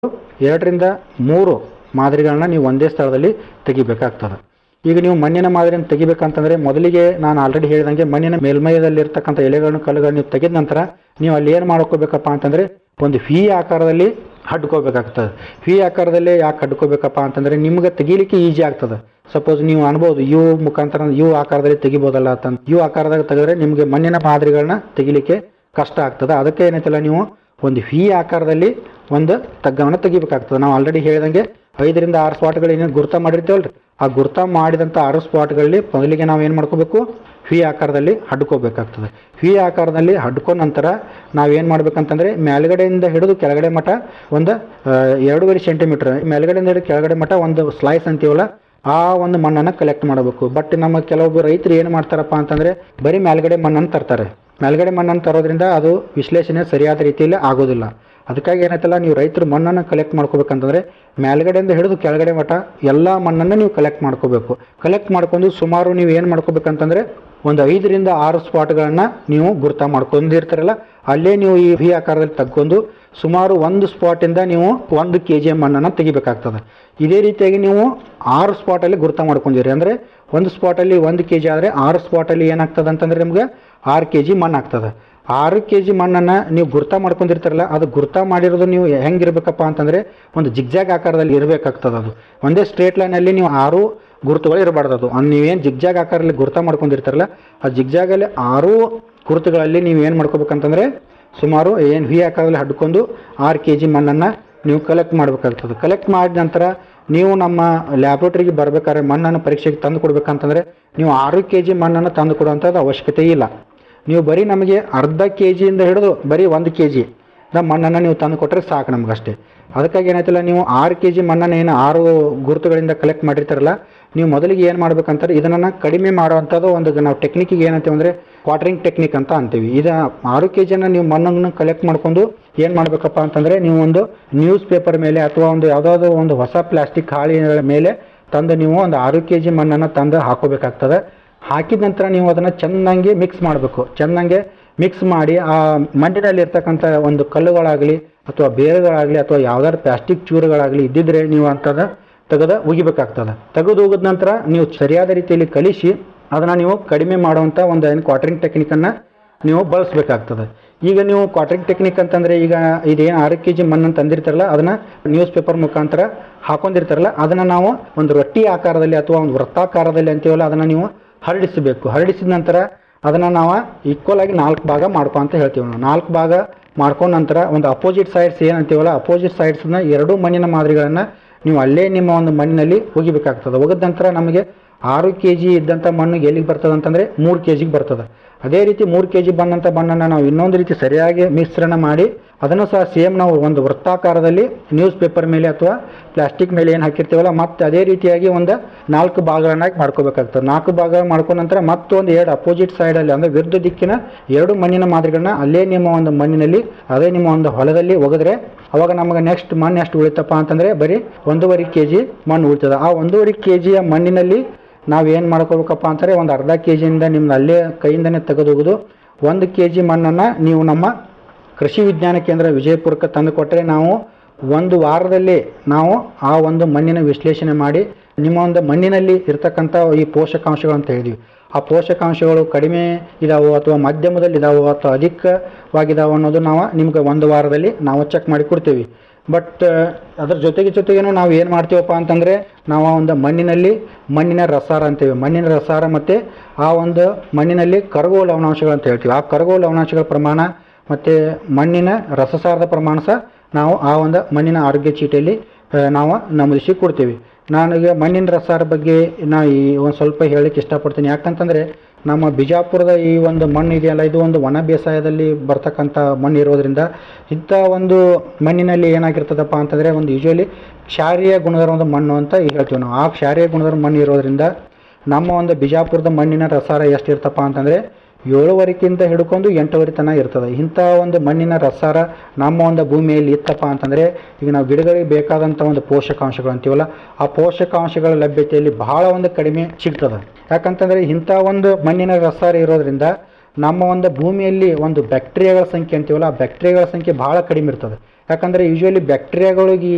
ಎರಡರಿಂದ ಮೂರು ಮಾದರಿಗಳನ್ನ ನೀವು ಒಂದೇ ಸ್ಥಳದಲ್ಲಿ ತೆಗಿಬೇಕಾಗ್ತದೆ ಈಗ ನೀವು ಮಣ್ಣಿನ ಮಾದರಿಯನ್ನು ತೆಗಿಬೇಕಂತಂದ್ರೆ ಮೊದಲಿಗೆ ನಾನು ಆಲ್ರೆಡಿ ಹೇಳಿದಂಗೆ ಮಣ್ಣಿನ ಮೇಲ್ಮೈಯಲ್ಲಿರ್ತಕ್ಕಂಥ ಎಲೆಗಳನ್ನು ಕಲ್ಲುಗಳನ್ನು ನೀವು ತೆಗೆದ ನಂತರ ನೀವು ಅಲ್ಲಿ ಏನು ಮಾಡ್ಕೋಬೇಕಪ್ಪ ಅಂತಂದ್ರೆ ಒಂದು ವಿ ಆಕಾರದಲ್ಲಿ ಹಡ್ಕೋಬೇಕಾಗ್ತದೆ ವಿ ಆಕಾರದಲ್ಲಿ ಯಾಕೆ ಹಡ್ಕೋಬೇಕಪ್ಪ ಅಂತಂದ್ರೆ ನಿಮ್ಗೆ ತೆಗಿಲಿಕ್ಕೆ ಈಜಿ ಆಗ್ತದೆ ಸಪೋಸ್ ನೀವು ಅನ್ಬೋದು ಯು ಮುಖಾಂತರ ಯು ಆಕಾರದಲ್ಲಿ ತೆಗಿಬೋದಲ್ಲ ಅಂತ ಯು ಆಕಾರದಾಗ ತೆಗೆದ್ರೆ ನಿಮಗೆ ಮಣ್ಣಿನ ಮಾದರಿಗಳನ್ನ ತೆಗಿಲಿಕ್ಕೆ ಕಷ್ಟ ಆಗ್ತದೆ ಅದಕ್ಕೆ ಏನೈತಲ್ಲ ನೀವು ಒಂದು ವಿ ಆಕಾರದಲ್ಲಿ ಒಂದು ತಗ್ಗವನ್ನು ತೆಗಿಬೇಕಾಗ್ತದೆ ನಾವು ಆಲ್ರೆಡಿ ಹೇಳಿದಂಗೆ ಐದರಿಂದ ಆರು ಸ್ಪಾಟ್ಗಳು ಏನೇನು ಗುರ್ತ ಮಾಡಿರ್ತೀವಲ್ರಿ ಆ ಗುರ್ತ ಮಾಡಿದಂಥ ಆರು ಸ್ಪಾಟ್ಗಳಲ್ಲಿ ಮೊದಲಿಗೆ ನಾವು ಏನು ಮಾಡ್ಕೋಬೇಕು ವಿ ಆಕಾರದಲ್ಲಿ ಹಡ್ಕೋಬೇಕಾಗ್ತದೆ ವಿ ಆಕಾರದಲ್ಲಿ ಹಡ್ಕೊಂಡ ನಂತರ ನಾವೇನು ಮಾಡ್ಬೇಕಂತಂದ್ರೆ ಮೇಲ್ಗಡೆಯಿಂದ ಹಿಡಿದು ಕೆಳಗಡೆ ಮಟ್ಟ ಒಂದು ಆ, ಎರಡೂವರೆ ಸೆಂಟಿಮೀಟರ್ ಮೇಲ್ಗಡೆಯಿಂದ ಹಿಡಿದು ಕೆಳಗಡೆ ಮಟ್ಟ ಒಂದು ಸ್ಲೈಸ್ ಅಂತೀವಲ್ಲ ಆ ಒಂದು ಮಣ್ಣನ್ನು ಕಲೆಕ್ಟ್ ಮಾಡಬೇಕು ಬಟ್ ನಮ್ಮ ಕೆಲವೊಬ್ಬರು ರೈತರು ಏನು ಮಾಡ್ತಾರಪ್ಪ ಅಂತಂದ್ರೆ ಬರೀ ಮೇಲ್ಗಡೆ ಮಣ್ಣನ್ನು ತರ್ತಾರೆ ಮೇಲ್ಗಡೆ ಮಣ್ಣನ್ನು ತರೋದ್ರಿಂದ ಅದು ವಿಶ್ಲೇಷಣೆ ಸರಿಯಾದ ರೀತಿಯಲ್ಲಿ ಆಗೋದಿಲ್ಲ ಅದಕ್ಕಾಗಿ ಏನೈತಲ್ಲ ನೀವು ರೈತರು ಮಣ್ಣನ್ನು ಕಲೆಕ್ಟ್ ಮಾಡ್ಕೋಬೇಕಂತಂದ್ರೆ ಮೇಲ್ಗಡೆಯಿಂದ ಹಿಡಿದು ಕೆಳಗಡೆ ಮಟ್ಟ ಎಲ್ಲ ಮಣ್ಣನ್ನು ನೀವು ಕಲೆಕ್ಟ್ ಮಾಡ್ಕೋಬೇಕು ಕಲೆಕ್ಟ್ ಮಾಡ್ಕೊಂಡು ಸುಮಾರು ನೀವು ಏನು ಮಾಡ್ಕೋಬೇಕಂತಂದ್ರೆ ಒಂದು ಐದರಿಂದ ಆರು ಸ್ಪಾಟ್ಗಳನ್ನ ನೀವು ಗುರ್ತ ಮಾಡ್ಕೊಂಡಿರ್ತಾರಲ್ಲ ಅಲ್ಲೇ ನೀವು ಈ ವಿ ಆಕಾರದಲ್ಲಿ ತಗ್ಕೊಂಡು ಸುಮಾರು ಒಂದು ಸ್ಪಾಟಿಂದ ನೀವು ಒಂದು ಕೆ ಜಿ ಮಣ್ಣನ್ನು ತೆಗಿಬೇಕಾಗ್ತದೆ ಇದೇ ರೀತಿಯಾಗಿ ನೀವು ಆರು ಸ್ಪಾಟಲ್ಲಿ ಗುರ್ತ ಮಾಡ್ಕೊಂಡಿರಿ ಅಂದರೆ ಒಂದು ಸ್ಪಾಟಲ್ಲಿ ಒಂದು ಕೆ ಜಿ ಆದರೆ ಆರು ಸ್ಪಾಟಲ್ಲಿ ಏನಾಗ್ತದೆ ಅಂತಂದ್ರೆ ನಿಮ್ಗೆ ಆರು ಕೆ ಜಿ ಮಣ್ಣು ಆಗ್ತದೆ ಆರು ಕೆ ಜಿ ಮಣ್ಣನ್ನು ನೀವು ಗುರ್ತ ಮಾಡ್ಕೊಂಡಿರ್ತಾರಲ್ಲ ಅದು ಗುರ್ತ ಮಾಡಿರೋದು ನೀವು ಹೆಂಗಿರ್ಬೇಕಪ್ಪ ಅಂತಂದರೆ ಒಂದು ಜಿಗ್ಜಾಗ್ ಆಕಾರದಲ್ಲಿ ಇರಬೇಕಾಗ್ತದೆ ಅದು ಒಂದೇ ಸ್ಟ್ರೇಟ್ ಲೈನಲ್ಲಿ ನೀವು ಆರು ಗುರುತುಗಳು ಇರಬಾರ್ದು ಅದು ಅದ್ ನೀವೇನು ಜಿಗ್ಜಾಗ್ ಆಕಾರದಲ್ಲಿ ಗುರ್ತ ಮಾಡ್ಕೊಂಡಿರ್ತಾರಲ್ಲ ಆ ಜಿಗ್ಜಾಗಲ್ಲಿ ಆರು ಗುರುತುಗಳಲ್ಲಿ ನೀವು ಏನು ಮಾಡ್ಕೋಬೇಕಂತಂದ್ರೆ ಸುಮಾರು ಏನು ವಿ ಆಕಾರದಲ್ಲಿ ಹಡ್ಕೊಂಡು ಆರು ಕೆ ಜಿ ಮಣ್ಣನ್ನು ನೀವು ಕಲೆಕ್ಟ್ ಮಾಡಬೇಕಾಗ್ತದೆ ಕಲೆಕ್ಟ್ ಮಾಡಿದ ನಂತರ ನೀವು ನಮ್ಮ ಲ್ಯಾಬ್ರೇಟರಿಗೆ ಬರ್ಬೇಕಾದ್ರೆ ಮಣ್ಣನ್ನು ಪರೀಕ್ಷೆಗೆ ತಂದು ಕೊಡ್ಬೇಕಂತಂದ್ರೆ ನೀವು ಆರು ಕೆ ಜಿ ಮಣ್ಣನ್ನು ತಂದು ಕೊಡುವಂಥದ್ದು ಅವಶ್ಯಕತೆ ಇಲ್ಲ ನೀವು ಬರೀ ನಮಗೆ ಅರ್ಧ ಕೆ ಜಿಯಿಂದ ಹಿಡಿದು ಬರೀ ಒಂದು ಕೆ ಜಿ ದ ಮಣ್ಣನ್ನು ನೀವು ತಂದು ಕೊಟ್ಟರೆ ಸಾಕು ನಮಗಷ್ಟೇ ಅದಕ್ಕಾಗಿ ಏನಾಯ್ತಲ್ಲ ನೀವು ಆರು ಕೆ ಜಿ ಮಣ್ಣನ್ನು ಏನು ಆರು ಗುರುತುಗಳಿಂದ ಕಲೆಕ್ಟ್ ಮಾಡಿರ್ತಾರಲ್ಲ ನೀವು ಮೊದಲಿಗೆ ಏನು ಮಾಡ್ಬೇಕಂತಾರೆ ಇದನ್ನು ಕಡಿಮೆ ಮಾಡುವಂಥದ್ದು ಒಂದು ನಾವು ಟೆಕ್ನಿಕ್ಕಿಗೆ ಏನಂತೀವಿ ಅಂದರೆ ಕ್ವಾಟ್ರಿಂಗ್ ಟೆಕ್ನಿಕ್ ಅಂತ ಅಂತೀವಿ ಇದು ಆರು ಕೆ ಜಿಯನ್ನು ನೀವು ಮಣ್ಣನ್ನು ಕಲೆಕ್ಟ್ ಮಾಡ್ಕೊಂಡು ಏನು ಮಾಡಬೇಕಪ್ಪ ಅಂತಂದರೆ ನೀವು ಒಂದು ನ್ಯೂಸ್ ಪೇಪರ್ ಮೇಲೆ ಅಥವಾ ಒಂದು ಯಾವುದಾದ್ರು ಒಂದು ಹೊಸ ಪ್ಲಾಸ್ಟಿಕ್ ಹಾಳಿಗಳ ಮೇಲೆ ತಂದು ನೀವು ಒಂದು ಆರು ಕೆ ಜಿ ಮಣ್ಣನ್ನು ತಂದು ಹಾಕೋಬೇಕಾಗ್ತದೆ ಹಾಕಿದ ನಂತರ ನೀವು ಅದನ್ನು ಚೆನ್ನಾಗಿ ಮಿಕ್ಸ್ ಮಾಡಬೇಕು ಚೆನ್ನಾಗಿ ಮಿಕ್ಸ್ ಮಾಡಿ ಆ ಮಣ್ಣಿನಲ್ಲಿ ಇರ್ತಕ್ಕಂಥ ಒಂದು ಕಲ್ಲುಗಳಾಗಲಿ ಅಥವಾ ಬೇರುಗಳಾಗಲಿ ಅಥವಾ ಯಾವ್ದಾದ್ರು ಪ್ಲಾಸ್ಟಿಕ್ ಚೂರುಗಳಾಗಲಿ ಇದ್ದಿದ್ರೆ ನೀವು ಅಂಥದ್ದು ತೆಗೆದು ಉಗಿಬೇಕಾಗ್ತದೆ ತೆಗೆದು ಉಗಿದ ನಂತರ ನೀವು ಸರಿಯಾದ ರೀತಿಯಲ್ಲಿ ಕಲಿಸಿ ಅದನ್ನು ನೀವು ಕಡಿಮೆ ಮಾಡುವಂಥ ಒಂದು ಏನು ಕ್ವಾಟ್ರಿಂಗ್ ಟೆಕ್ನಿಕನ್ನು ನೀವು ಬಳಸಬೇಕಾಗ್ತದೆ ಈಗ ನೀವು ಕ್ವಾಟ್ರಿಂಗ್ ಟೆಕ್ನಿಕ್ ಅಂತಂದರೆ ಈಗ ಇದೇನು ಆರು ಕೆ ಜಿ ಮಣ್ಣನ್ನು ತಂದಿರ್ತಾರಲ್ಲ ಅದನ್ನು ನ್ಯೂಸ್ ಪೇಪರ್ ಮುಖಾಂತರ ಹಾಕೊಂಡಿರ್ತಾರಲ್ಲ ಅದನ್ನು ನಾವು ಒಂದು ರೊಟ್ಟಿ ಆಕಾರದಲ್ಲಿ ಅಥವಾ ಒಂದು ವೃತ್ತಾಕಾರದಲ್ಲಿ ಅಂತೀವಲ್ಲ ಅದನ್ನು ನೀವು ಹರಡಿಸಬೇಕು ಹರಡಿಸಿದ ನಂತರ ಅದನ್ನು ನಾವು ಈಕ್ವಲ್ ಆಗಿ ನಾಲ್ಕು ಭಾಗ ಮಾಡ್ಕೊ ಅಂತ ಹೇಳ್ತೀವಿ ನಾವು ನಾಲ್ಕು ಭಾಗ ಮಾಡ್ಕೊಂಡ ನಂತರ ಒಂದು ಅಪೋಸಿಟ್ ಸೈಡ್ಸ್ ಏನಂತೀವಲ್ಲ ಅಪೋಸಿಟ್ ಸೈಡ್ಸ್ನ ಎರಡೂ ಮಣ್ಣಿನ ಮಾದರಿಗಳನ್ನು ನೀವು ಅಲ್ಲೇ ನಿಮ್ಮ ಒಂದು ಮಣ್ಣಿನಲ್ಲಿ ಒಗಿಬೇಕಾಗ್ತದೆ ಒಗೆದ ನಂತರ ನಮಗೆ ಆರು ಕೆ ಜಿ ಇದ್ದಂಥ ಮಣ್ಣು ಎಲ್ಲಿಗೆ ಬರ್ತದೆ ಅಂತಂದರೆ ಮೂರು ಕೆ ಜಿಗೆ ಬರ್ತದೆ ಅದೇ ರೀತಿ ಮೂರು ಕೆ ಜಿ ಬಂದಂಥ ಮಣ್ಣನ್ನು ನಾವು ಇನ್ನೊಂದು ರೀತಿ ಸರಿಯಾಗಿ ಮಿಶ್ರಣ ಮಾಡಿ ಅದನ್ನು ಸಹ ಸೇಮ್ ನಾವು ಒಂದು ವೃತ್ತಾಕಾರದಲ್ಲಿ ನ್ಯೂಸ್ ಪೇಪರ್ ಮೇಲೆ ಅಥವಾ ಪ್ಲಾಸ್ಟಿಕ್ ಮೇಲೆ ಏನು ಹಾಕಿರ್ತೀವಲ್ಲ ಮತ್ತೆ ಅದೇ ರೀತಿಯಾಗಿ ಒಂದು ನಾಲ್ಕು ಭಾಗಗಳನ್ನಾಗಿ ಮಾಡ್ಕೋಬೇಕಾಗ್ತದೆ ನಾಲ್ಕು ಭಾಗ ಮಾಡ್ಕೊಂಡ ನಂತರ ಮತ್ತೊಂದು ಎರಡು ಅಪೋಸಿಟ್ ಸೈಡಲ್ಲಿ ಅಂದರೆ ವಿರುದ್ಧ ದಿಕ್ಕಿನ ಎರಡು ಮಣ್ಣಿನ ಮಾದರಿಗಳನ್ನ ಅಲ್ಲೇ ನಿಮ್ಮ ಒಂದು ಮಣ್ಣಿನಲ್ಲಿ ಅದೇ ನಿಮ್ಮ ಒಂದು ಹೊಲದಲ್ಲಿ ಒಗೆದ್ರೆ ಅವಾಗ ನಮಗೆ ನೆಕ್ಸ್ಟ್ ಮಣ್ಣು ಎಷ್ಟು ಉಳಿತಪ್ಪ ಅಂತಂದರೆ ಬರೀ ಒಂದೂವರೆ ಕೆ ಜಿ ಮಣ್ಣು ಉಳಿತದೆ ಆ ಒಂದೂವರೆ ಕೆ ಜಿಯ ಮಣ್ಣಿನಲ್ಲಿ ನಾವು ಏನು ಮಾಡ್ಕೋಬೇಕಪ್ಪ ಅಂತಾರೆ ಒಂದು ಅರ್ಧ ಕೆ ಜಿಯಿಂದ ನಿಮ್ದು ಅಲ್ಲೇ ಕೈಯಿಂದನೇ ತೆಗೆದೊಗೆದು ಒಂದು ಕೆ ಜಿ ಮಣ್ಣನ್ನು ನೀವು ನಮ್ಮ ಕೃಷಿ ವಿಜ್ಞಾನ ಕೇಂದ್ರ ವಿಜಯಪುರಕ್ಕೆ ತಂದು ಕೊಟ್ಟರೆ ನಾವು ಒಂದು ವಾರದಲ್ಲಿ ನಾವು ಆ ಒಂದು ಮಣ್ಣಿನ ವಿಶ್ಲೇಷಣೆ ಮಾಡಿ ನಿಮ್ಮ ಒಂದು ಮಣ್ಣಿನಲ್ಲಿ ಇರ್ತಕ್ಕಂಥ ಈ ಪೋಷಕಾಂಶಗಳು ಅಂತ ಹೇಳಿದ್ವಿ ಆ ಪೋಷಕಾಂಶಗಳು ಕಡಿಮೆ ಇದಾವೋ ಅಥವಾ ಮಧ್ಯಮದಲ್ಲಿ ಇದಾವೋ ಅಥವಾ ಅಧಿಕವಾಗಿದಾವೋ ಅನ್ನೋದು ನಾವು ನಿಮ್ಗೆ ಒಂದು ವಾರದಲ್ಲಿ ನಾವು ಚೆಕ್ ಮಾಡಿ ಕೊಡ್ತೀವಿ ಬಟ್ ಅದ್ರ ಜೊತೆಗೆ ಜೊತೆಗೇನು ನಾವು ಏನು ಮಾಡ್ತೀವಪ್ಪ ಅಂತಂದರೆ ನಾವು ಒಂದು ಮಣ್ಣಿನಲ್ಲಿ ಮಣ್ಣಿನ ರಸಾರ ಅಂತೀವಿ ಮಣ್ಣಿನ ರಸಾರ ಮತ್ತು ಆ ಒಂದು ಮಣ್ಣಿನಲ್ಲಿ ಕರಗುವ ಲವಣಾಂಶಗಳು ಅಂತ ಹೇಳ್ತೀವಿ ಆ ಕರಗುವ ಲವಣಾಂಶಗಳ ಪ್ರಮಾಣ ಮತ್ತು ಮಣ್ಣಿನ ರಸಸಾರದ ಪ್ರಮಾಣ ಸಹ ನಾವು ಆ ಒಂದು ಮಣ್ಣಿನ ಆರೋಗ್ಯ ಚೀಟಿಯಲ್ಲಿ ಆ, ನಾವು ನಮೂದಿಸಿ ಕೊಡ್ತೀವಿ ನಾನೀಗ ಮಣ್ಣಿನ ರಸಾರ ಬಗ್ಗೆ ನಾ ಈ ಒಂದು ಸ್ವಲ್ಪ ಹೇಳಲಿಕ್ಕೆ ಇಷ್ಟಪಡ್ತೀನಿ ಯಾಕಂತಂದರೆ ನಮ್ಮ ಬಿಜಾಪುರದ ಈ ಒಂದು ಮಣ್ಣು ಇದೆಯಲ್ಲ ಇದು ಒಂದು ಒಣ ಬೇಸಾಯದಲ್ಲಿ ಬರ್ತಕ್ಕಂಥ ಮಣ್ಣು ಇರೋದ್ರಿಂದ ಇಂಥ ಒಂದು ಮಣ್ಣಿನಲ್ಲಿ ಏನಾಗಿರ್ತದಪ್ಪ ಅಂತಂದರೆ ಒಂದು ಯೂಶ್ವಲಿ ಕ್ಷಾರೀಯ ಗುಣಧರ್ಮದ ಮಣ್ಣು ಅಂತ ಈಗ ಹೇಳ್ತೀವಿ ನಾವು ಆ ಕ್ಷಾರೀಯ ಗುಣಧರ್ಮ ಮಣ್ಣು ಇರೋದ್ರಿಂದ ನಮ್ಮ ಒಂದು ಬಿಜಾಪುರದ ಮಣ್ಣಿನ ರಸಾರ ಎಷ್ಟಿರ್ತಪ್ಪ ಅಂತಂದರೆ ಏಳುವರೆಕ್ಕಿಂತ ಹಿಡ್ಕೊಂಡು ಎಂಟುವರೆ ತನಕ ಇರ್ತದೆ ಇಂಥ ಒಂದು ಮಣ್ಣಿನ ರಸಾರ ನಮ್ಮ ಒಂದು ಭೂಮಿಯಲ್ಲಿ ಇತ್ತಪ್ಪ ಅಂತಂದರೆ ಈಗ ನಾವು ಗಿಡಗಳಿಗೆ ಬೇಕಾದಂಥ ಒಂದು ಪೋಷಕಾಂಶಗಳು ಅಂತೀವಲ್ಲ ಆ ಪೋಷಕಾಂಶಗಳ ಲಭ್ಯತೆಯಲ್ಲಿ ಬಹಳ ಒಂದು ಕಡಿಮೆ ಸಿಗ್ತದೆ ಯಾಕಂತಂದರೆ ಇಂಥ ಒಂದು ಮಣ್ಣಿನ ರಸಾರ ಇರೋದ್ರಿಂದ ನಮ್ಮ ಒಂದು ಭೂಮಿಯಲ್ಲಿ ಒಂದು ಬ್ಯಾಕ್ಟೀರಿಯಾಗಳ ಸಂಖ್ಯೆ ಅಂತೀವಲ್ಲ ಆ ಬ್ಯಾಕ್ಟೀರಿಯಾಗಳ ಸಂಖ್ಯೆ ಬಹಳ ಕಡಿಮೆ ಇರ್ತದೆ ಯಾಕಂದರೆ ಯೂಶ್ವಲಿ ಬ್ಯಾಕ್ಟೀರಿಯಾಗಳಿಗೆ